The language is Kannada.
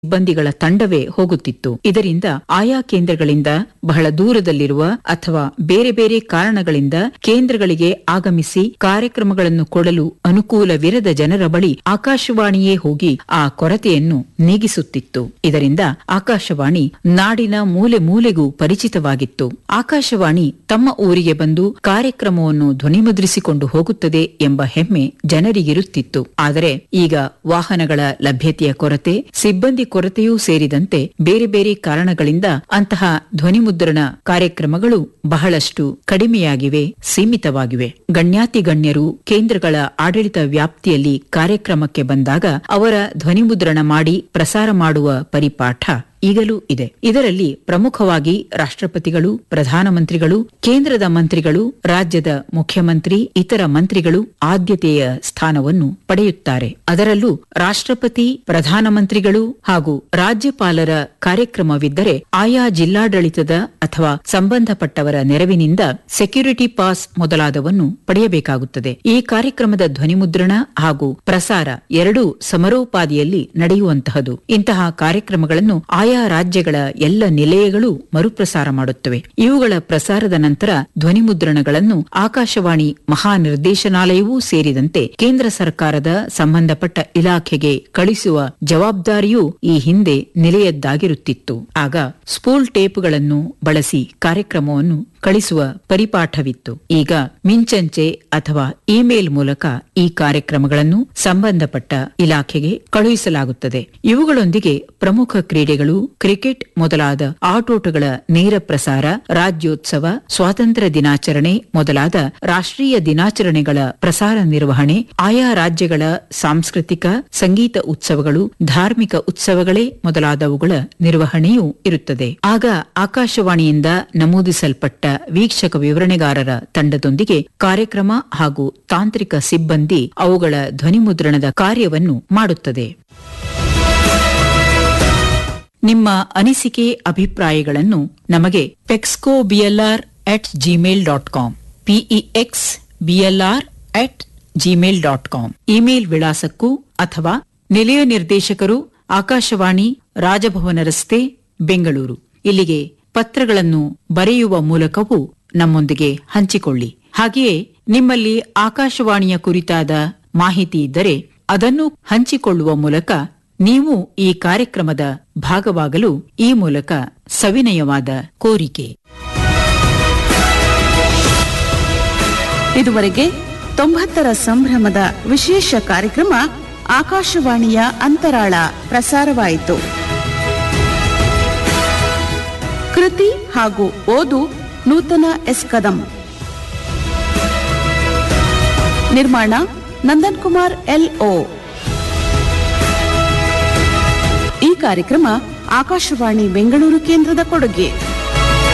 ಸಿಬ್ಬಂದಿಗಳ ತಂಡವೇ ಹೋಗುತ್ತಿತ್ತು ಇದರಿಂದ ಆಯಾ ಕೇಂದ್ರಗಳಿಂದ ಬಹಳ ದೂರದಲ್ಲಿರುವ ಅಥವಾ ಬೇರೆ ಬೇರೆ ಕಾರಣಗಳಿಂದ ಕೇಂದ್ರಗಳಿಗೆ ಆಗಮಿಸಿ ಕಾರ್ಯಕ್ರಮಗಳನ್ನು ಕೊಡಲು ಅನುಕೂಲವಿರದ ಜನರ ಬಳಿ ಆಕಾಶವಾಣಿಯೇ ಹೋಗಿ ಆ ಕೊರತೆಯನ್ನು ನೀಗಿಸುತ್ತಿತ್ತು ಇದರಿಂದ ಆಕಾಶವಾಣಿ ನಾಡಿನ ಮೂಲೆ ಮೂಲೆಗೂ ಪರಿಚಿತವಾಗಿತ್ತು ಆಕಾಶವಾಣಿ ತಮ್ಮ ಊರಿಗೆ ಬಂದು ಕಾರ್ಯಕ್ರಮವನ್ನು ಧ್ವನಿಮುದ್ರಿಸಿಕೊಂಡು ಹೋಗುತ್ತದೆ ಎಂಬ ಹೆಮ್ಮೆ ಜನರಿಗಿರುತ್ತಿತ್ತು ಆದರೆ ಈಗ ವಾಹನಗಳ ಲಭ್ಯತೆಯ ಕೊರತೆ ಸಿಬ್ಬಂದಿ ಕೊರತೆಯೂ ಸೇರಿದಂತೆ ಬೇರೆ ಬೇರೆ ಕಾರಣಗಳಿಂದ ಅಂತಹ ಧ್ವನಿಮುದ್ರಣ ಕಾರ್ಯಕ್ರಮಗಳು ಬಹಳಷ್ಟು ಕಡಿಮೆಯಾಗಿವೆ ಸೀಮಿತವಾಗಿವೆ ಗಣ್ಯಾತಿ ಗಣ್ಯರು ಕೇಂದ್ರಗಳ ಆಡಳಿತ ವ್ಯಾಪ್ತಿಯಲ್ಲಿ ಕಾರ್ಯಕ್ರಮಕ್ಕೆ ಬಂದಾಗ ಅವರ ಧ್ವನಿಮುದ್ರಣ ಮಾಡಿ ಪ್ರಸಾರ ಮಾಡುವ ಪರಿಪಾಠ ಈಗಲೂ ಇದೆ ಇದರಲ್ಲಿ ಪ್ರಮುಖವಾಗಿ ರಾಷ್ಟ್ರಪತಿಗಳು ಪ್ರಧಾನಮಂತ್ರಿಗಳು ಕೇಂದ್ರದ ಮಂತ್ರಿಗಳು ರಾಜ್ಯದ ಮುಖ್ಯಮಂತ್ರಿ ಇತರ ಮಂತ್ರಿಗಳು ಆದ್ಯತೆಯ ಸ್ಥಾನವನ್ನು ಪಡೆಯುತ್ತಾರೆ ಅದರಲ್ಲೂ ರಾಷ್ಟ್ರಪತಿ ಪ್ರಧಾನಮಂತ್ರಿಗಳು ಹಾಗೂ ರಾಜ್ಯಪಾಲರ ಕಾರ್ಯಕ್ರಮವಿದ್ದರೆ ಆಯಾ ಜಿಲ್ಲಾಡಳಿತದ ಅಥವಾ ಸಂಬಂಧಪಟ್ಟವರ ನೆರವಿನಿಂದ ಸೆಕ್ಯೂರಿಟಿ ಪಾಸ್ ಮೊದಲಾದವನ್ನು ಪಡೆಯಬೇಕಾಗುತ್ತದೆ ಈ ಕಾರ್ಯಕ್ರಮದ ಧ್ವನಿಮುದ್ರಣ ಹಾಗೂ ಪ್ರಸಾರ ಎರಡೂ ಸಮರೋಪಾದಿಯಲ್ಲಿ ನಡೆಯುವಂತಹದು ಇಂತಹ ಕಾರ್ಯಕ್ರಮಗಳನ್ನು ಆಯಾ ರಾಜ್ಯಗಳ ಎಲ್ಲ ನಿಲಯಗಳು ಮರುಪ್ರಸಾರ ಮಾಡುತ್ತವೆ ಇವುಗಳ ಪ್ರಸಾರದ ನಂತರ ಧ್ವನಿಮುದ್ರಣಗಳನ್ನು ಆಕಾಶವಾಣಿ ಮಹಾನಿರ್ದೇಶನಾಲಯವೂ ಸೇರಿದಂತೆ ಕೇಂದ್ರ ಸರ್ಕಾರದ ಸಂಬಂಧಪಟ್ಟ ಇಲಾಖೆಗೆ ಕಳಿಸುವ ಜವಾಬ್ದಾರಿಯೂ ಈ ಹಿಂದೆ ನಿಲೆಯದ್ದಾಗಿರುತ್ತಿತ್ತು ಆಗ ಸ್ಪೂಲ್ ಟೇಪ್ಗಳನ್ನು ಬಳಸಿ ಕಾರ್ಯಕ್ರಮವನ್ನು ಕಳಿಸುವ ಪರಿಪಾಠವಿತ್ತು ಈಗ ಮಿಂಚಂಚೆ ಅಥವಾ ಇಮೇಲ್ ಮೂಲಕ ಈ ಕಾರ್ಯಕ್ರಮಗಳನ್ನು ಸಂಬಂಧಪಟ್ಟ ಇಲಾಖೆಗೆ ಕಳುಹಿಸಲಾಗುತ್ತದೆ ಇವುಗಳೊಂದಿಗೆ ಪ್ರಮುಖ ಕ್ರೀಡೆಗಳು ಕ್ರಿಕೆಟ್ ಮೊದಲಾದ ಆಟೋಟಗಳ ನೇರ ಪ್ರಸಾರ ರಾಜ್ಯೋತ್ಸವ ಸ್ವಾತಂತ್ರ್ಯ ದಿನಾಚರಣೆ ಮೊದಲಾದ ರಾಷ್ಟ್ರೀಯ ದಿನಾಚರಣೆಗಳ ಪ್ರಸಾರ ನಿರ್ವಹಣೆ ಆಯಾ ರಾಜ್ಯಗಳ ಸಾಂಸ್ಕೃತಿಕ ಸಂಗೀತ ಉತ್ಸವಗಳು ಧಾರ್ಮಿಕ ಉತ್ಸವಗಳೇ ಮೊದಲಾದವುಗಳ ನಿರ್ವಹಣೆಯೂ ಇರುತ್ತದೆ ಆಗ ಆಕಾಶವಾಣಿಯಿಂದ ನಮೂದಿಸಲ್ಪಟ್ಟ ವೀಕ್ಷಕ ವಿವರಣೆಗಾರರ ತಂಡದೊಂದಿಗೆ ಕಾರ್ಯಕ್ರಮ ಹಾಗೂ ತಾಂತ್ರಿಕ ಸಿಬ್ಬಂದಿ ಅವುಗಳ ಧ್ವನಿಮುದ್ರಣದ ಕಾರ್ಯವನ್ನು ಮಾಡುತ್ತದೆ ನಿಮ್ಮ ಅನಿಸಿಕೆ ಅಭಿಪ್ರಾಯಗಳನ್ನು ನಮಗೆ ಪೆಕ್ಸ್ಕೋ BLR at Gmail dot com PEX BLR at Gmail dot com email ವಿಳಾಸಕ್ಕೂ ಅಥವಾ ನಿಲಯ ನಿರ್ದೇಶಕರು ಆಕಾಶವಾಣಿ ರಾಜಭವನ ರಸ್ತೆ ಬೆಂಗಳೂರು ಇಲ್ಲಿಗೆ ಪತ್ರಗಳನ್ನು ಬರೆಯುವ ಮೂಲಕವೂ ನಮ್ಮೊಂದಿಗೆ ಹಂಚಿಕೊಳ್ಳಿ ಹಾಗೆಯೇ ನಿಮ್ಮಲ್ಲಿ ಆಕಾಶವಾಣಿಯ ಕುರಿತಾದ ಮಾಹಿತಿ ಇದ್ದರೆ ಅದನ್ನು ಹಂಚಿಕೊಳ್ಳುವ ಮೂಲಕ ನೀವು ಈ ಕಾರ್ಯಕ್ರಮದ ಭಾಗವಾಗಲು ಈ ಮೂಲಕ ಸವಿನಯವಾದ ಕೋರಿಕೆ ಇದುವರೆಗೆ ತೊಂಬತ್ತರ ಸಂಭ್ರಮದ ವಿಶೇಷ ಕಾರ್ಯಕ್ರಮ ಆಕಾಶವಾಣಿಯ ಅಂತರಾಳ ಪ್ರಸಾರವಾಯಿತು ಕೃತಿ ಹಾಗೂ ಓದು ನೂತನ ಎಸ್ ಕದಂ ನಿರ್ಮಾಣ ನಂದನ್ ಕುಮಾರ್ ಎಲ್ ಓ ಈ ಕಾರ್ಯಕ್ರಮ ಆಕಾಶವಾಣಿ ಬೆಂಗಳೂರು ಕೇಂದ್ರದ ಕೊಡುಗೆ